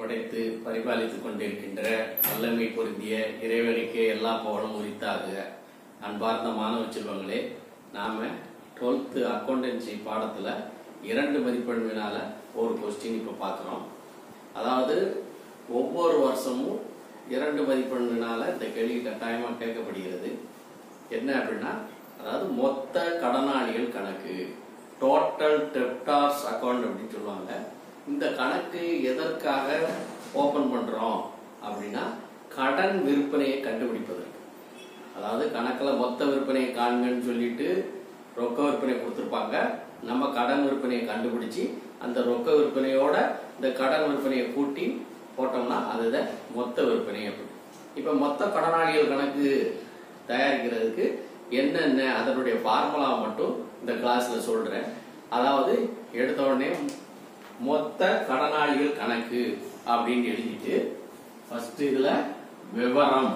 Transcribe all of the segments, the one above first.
படைத்து பரிபாலித்துக் கொண்டிருக்கின்ற வல்லமை பொருந்திய இறைவனுக்கு எல்லா புகழும் உரித்தாகுக அன்பார்ந்த மாணவ செல்வங்களே நாம டுவெல்த்து அக்கௌண்டன்சி பாடத்துல இரண்டு மதிப்பெண் வினால ஒரு கொஸ்டின் இப்ப பார்க்கிறோம் அதாவது ஒவ்வொரு வருஷமும் இரண்டு மதிப்பெண் வினால இந்த கேள்வி கட்டாயமா கேட்கப்படுகிறது என்ன அப்படின்னா அதாவது மொத்த கடனாளிகள் கணக்கு டோட்டல் டெப்டார்ஸ் அக்கவுண்ட் அப்படின்னு சொல்லுவாங்க இந்த கணக்கு எதற்காக ஓபன் பண்றோம் அப்படின்னா கடன் விற்பனையை கண்டுபிடிப்பதற்கு அதாவது கணக்குல மொத்த விற்பனையை காண்கன்னு சொல்லிட்டு ரொக்க விற்பனை கொடுத்துருப்பாங்க நம்ம கடன் விற்பனையை கண்டுபிடிச்சு அந்த ரொக்க விற்பனையோட இந்த கடன் விற்பனையை கூட்டி போட்டோம்னா அதுதான் மொத்த விற்பனை அப்படி இப்ப மொத்த கடனாளிகள் கணக்கு தயாரிக்கிறதுக்கு என்னென்ன அதனுடைய ஃபார்முலா மட்டும் இந்த கிளாஸ்ல சொல்றேன் அதாவது எடுத்த உடனே மொத்த கடனாளிகள் கணக்கு அப்படின்னு எழுதிட்டு ஃபர்ஸ்ட் இதுல விவரம்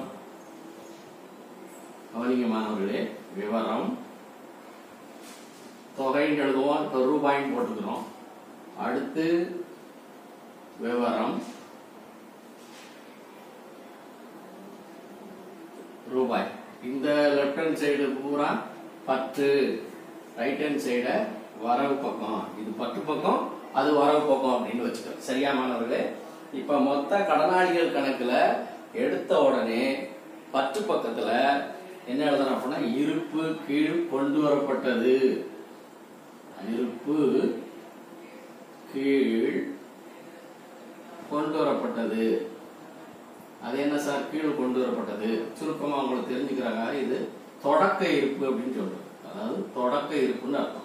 கவனிங்க மாணவர்களே விவரம் தொகைன்னு எழுதுவோம் இப்ப ரூபாய்ன்னு போட்டுக்கிறோம் அடுத்து விவரம் ரூபாய் இந்த லெஃப்ட் ஹேண்ட் சைடு பூரா பத்து ரைட் ஹேண்ட் சைட வரவு பக்கம் இது பத்து பக்கம் அது வரவு பக்கம் அப்படின்னு வச்சுக்கிறோம் சரியா மாணவர்களே இப்ப மொத்த கடனாளிகள் கணக்குல எடுத்த உடனே பத்து பக்கத்துல என்ன எழுதணும் அப்படின்னா இருப்பு கீழ் கொண்டு வரப்பட்டது இருப்பு கீழ் கொண்டு வரப்பட்டது அது என்ன சார் கீழ் கொண்டு வரப்பட்டது சுருக்கமா உங்களுக்கு தெரிஞ்சுக்கிறாங்க இது தொடக்க இருப்பு அப்படின்னு சொல்றது அதாவது தொடக்க இருப்புன்னு அர்த்தம்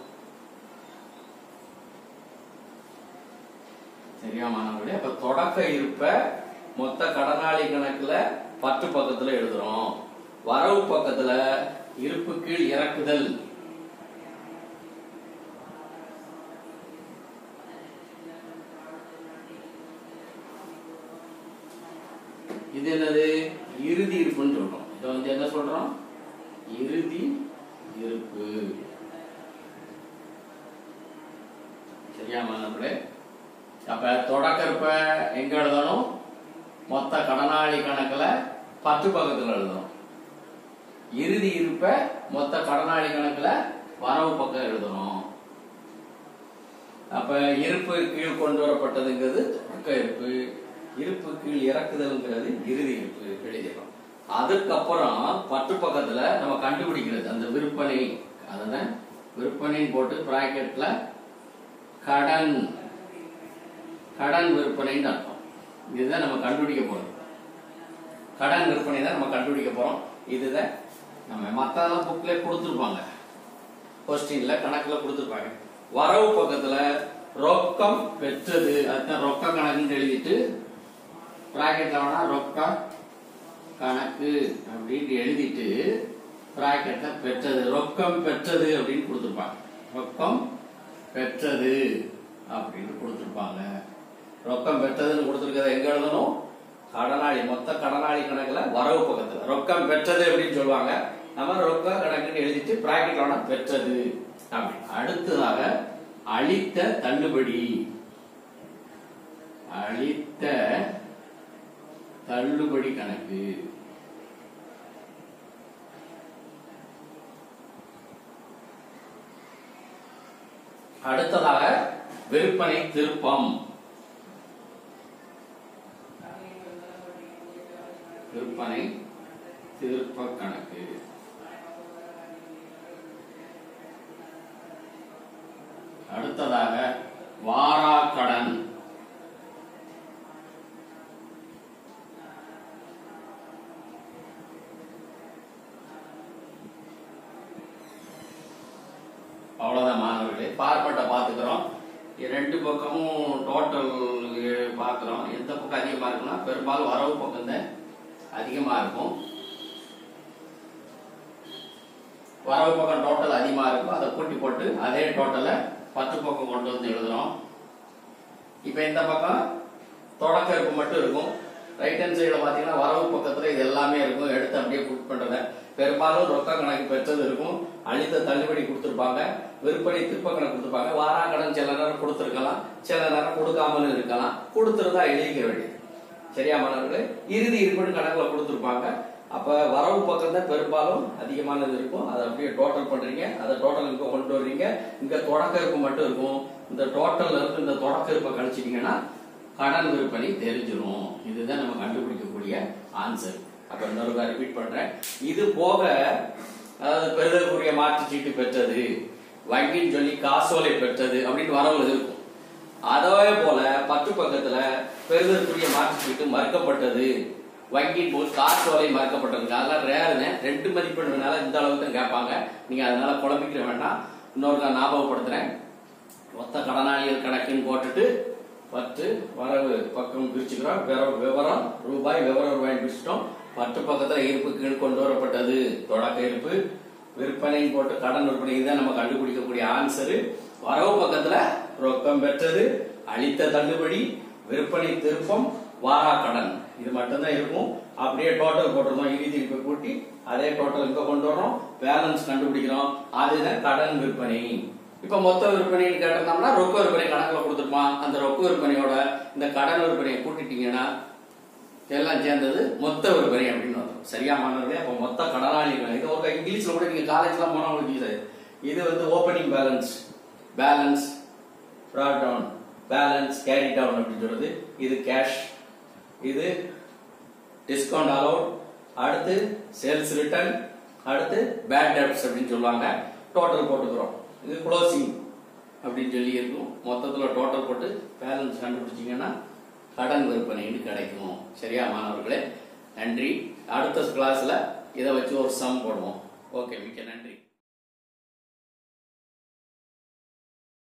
சரியா மாணவர்களே அப்ப தொடக்க இருப்ப மொத்த கடனாளி கணக்குல பத்து பக்கத்துல எழுதுறோம் வரவு பக்கத்துல இருப்பு கீழ் இறக்குதல் இது என்னது இறுதி இருப்புன்னு சொல்றோம் இதை வந்து என்ன சொல்றோம் இறுதி இருப்பு சரியா மாணவர்களே அப்ப தொடக்க இருப்ப எங்க எழுதணும் மொத்த கடனாளி கணக்குல பத்து பக்கத்துல எழுதணும் இறுதி இருப்ப மொத்த கடனாளி கணக்குல வரவு பக்கம் எழுதணும் அப்ப இருப்பு கீழ் கொண்டு வரப்பட்டதுங்கிறது தொடக்க இருப்பு இருப்பு கீழ் இறக்குதல்ங்கிறது இறுதி இருப்பு எழுதிடும் அதுக்கப்புறம் பத்து பக்கத்துல நம்ம கண்டுபிடிக்கிறது அந்த விற்பனை அதுதான் விற்பனைன்னு போட்டு பிராக்கெட்ல கடன் கடன் விற்பனைன்னு அர்த்தம் இதுதான் நம்ம கண்டுபிடிக்க போறோம் கடன் விற்பனை தான் நம்ம கண்டுபிடிக்க போறோம் இதுதான் நம்ம மத்ததெல்லாம் புக்ல கொடுத்துருப்பாங்க கொஸ்டின்ல கணக்குல கொடுத்துருப்பாங்க வரவு பக்கத்துல ரொக்கம் பெற்றது அதுதான் ரொக்க கணக்குன்னு எழுதிட்டு பிராக்கெட்ல வேணா ரொக்க கணக்கு அப்படின்னு எழுதிட்டு பிராக்கெட்ல பெற்றது ரொக்கம் பெற்றது அப்படின்னு கொடுத்துருப்பாங்க ரொக்கம் பெற்றது அப்படின்னு கொடுத்துருப்பாங்க ரொக்கம் பெற்றதுன்னு கொடுத்துருக்கத எங்க எழுதணும் கடனாளி மொத்த கடனாளி கணக்குல வரவு பக்கத்துல ரொக்கம் பெற்றது அப்படின்னு சொல்லுவாங்க நம்ம ரொக்க கணக்குன்னு எழுதிட்டு பிராக்கெட்ல வேணா பெற்றது அப்படி அடுத்ததாக அளித்த தள்ளுபடி அளித்த தள்ளுபடி கணக்கு அடுத்ததாக விற்பனை திருப்பம் விற்பனை திருப்ப கணக்கு அடுத்ததாக வாரா கடன் அவ்வளவுதான் மாணவர்களே பார்ப்பட்ட பாத்துக்கிறோம் ரெண்டு பக்கமும் டோட்டல் பாக்குறோம் எந்த பக்கம் அதிகமா இருக்குன்னா பெரும்பாலும் வரவு பக்கம் தான் அதிகமா இருக்கும் வரவு பக்கம் டோட்டல் அதிகமா இருக்கும் அதை கூட்டி போட்டு அதே டோட்டலை பத்து பக்கம் கொண்டு வந்து எழுதுறோம் இப்ப இந்த பக்கம் தொடக்க இருப்பு மட்டும் இருக்கும் ரைட் ஹேண்ட் சைடுல பாத்தீங்கன்னா வரவு பக்கத்துல இது எல்லாமே இருக்கும் எடுத்து அப்படியே புக் பண்றத பெரும்பாலும் ரொக்க கணக்கு பெற்றது இருக்கும் அளித்த தள்ளுபடி கொடுத்துருப்பாங்க விற்பனை திருப்ப கணக்கு கொடுத்துருப்பாங்க வாரா கடன் சில நேரம் கொடுத்துருக்கலாம் சில நேரம் கொடுக்காமலும் இருக்கலாம் கொடுத்துருந்தா எழுதிக்க வேண்டியது சரியா மாணவர்களே இறுதி இருப்புன்னு கணக்குல கொடுத்துருப்பாங்க அப்ப வரவு பக்கம் தான் பெரும்பாலும் அதிகமானது இருக்கும் அதை அப்படியே டோட்டல் பண்றீங்க அதை டோட்டல் இங்க கொண்டு வர்றீங்க இங்க தொடக்க இருப்பு மட்டும் இருக்கும் இந்த டோட்டல்ல இருந்து இந்த தொடக்க இருப்பை கழிச்சிட்டீங்கன்னா கடன் விற்பனை தெரிஞ்சிரும் இதுதான் நம்ம கண்டுபிடிக்கக்கூடிய ஆன்சர் அப்ப இன்னொரு ரிப்பீட் பண்றேன் இது போக அதாவது பெறுதற்குரிய மாற்று சீட்டு பெற்றது வங்கின்னு சொல்லி காசோலை பெற்றது அப்படின்னு வரவுல இருக்கும் அதே போல பத்து பக்கத்துல பெறுதற்குரிய மாற்று சீட்டு மறுக்கப்பட்டது வங்கியின் போது காசோலை மறுக்கப்பட்டது அதெல்லாம் ரேருங்க ரெண்டு மதிப்பெண்னால இந்த அளவுக்கு தான் கேட்பாங்க நீங்க அதனால குழம்பிக்கிற வேண்டாம் இன்னொரு நான் ஞாபகப்படுத்துறேன் மொத்த கடனாளிகள் கணக்குன்னு போட்டுட்டு பத்து வரவு பக்கம் பிரிச்சுக்கிறோம் விவரம் விவரம் ரூபாய் விவரம் ரூபாய் பிரிச்சிட்டோம் பத்து பக்கத்துல இருப்பு கீழ் கொண்டு வரப்பட்டது தொடக்க இருப்பு விற்பனைன்னு போட்டு கடன் விற்பனை இதுதான் நம்ம கண்டுபிடிக்கக்கூடிய ஆன்சரு வரவு பக்கத்துல ரொக்கம் பெற்றது அளித்த தள்ளுபடி விற்பனை திருப்பம் வாரா கடன் இது மட்டும்தான் இருக்கும் அப்படியே டோட்டல் போட்டிருந்தோம் இறுதி இருப்பை கூட்டி அதே டோட்டல் இங்க கொண்டு வரோம் பேலன்ஸ் கண்டுபிடிக்கிறோம் அதுதான் கடன் விற்பனை இப்ப மொத்த விற்பனைன்னு கேட்டிருந்தோம்னா ரொக்க விற்பனை கணக்குல கொடுத்துருப்பான் அந்த ரொக்க விற்பனையோட இந்த கடன் விற்பனையை கூட்டிட்டீங்கன்னா எல்லாம் சேர்ந்தது மொத்த விற்பனை அப்படின்னு வரும் சரியா மாணவர்களே அப்ப மொத்த கடனாளிகள் இது ஒரு இங்கிலீஷ்ல கூட நீங்க காலேஜ்ல போனா உங்களுக்கு use ஆகுது. இது வந்து opening balance balance brought down balance carry down அப்படின்னு சொல்றது இது கேஷ் இது டிஸ்கவுண்ட் அலோட் அடுத்து சேல்ஸ் ரிட்டர்ன் அடுத்து பேட் டெப்ட்ஸ் அப்படின்னு சொல்லுவாங்க டோட்டல் போட்டுக்கிறோம் இது க்ளோசிங் அப்படின்னு சொல்லி இருக்கும் மொத்தத்துல டோட்டல் போட்டு பேலன்ஸ் கண்டுபிடிச்சீங்கன்னா கடன் விற்பனைன்னு கிடைக்கும் சரியா மாணவர்களே நன்றி அடுத்த கிளாஸ்ல இதை வச்சு ஒரு சம் போடுவோம் ஓகே மிக்க நன்றி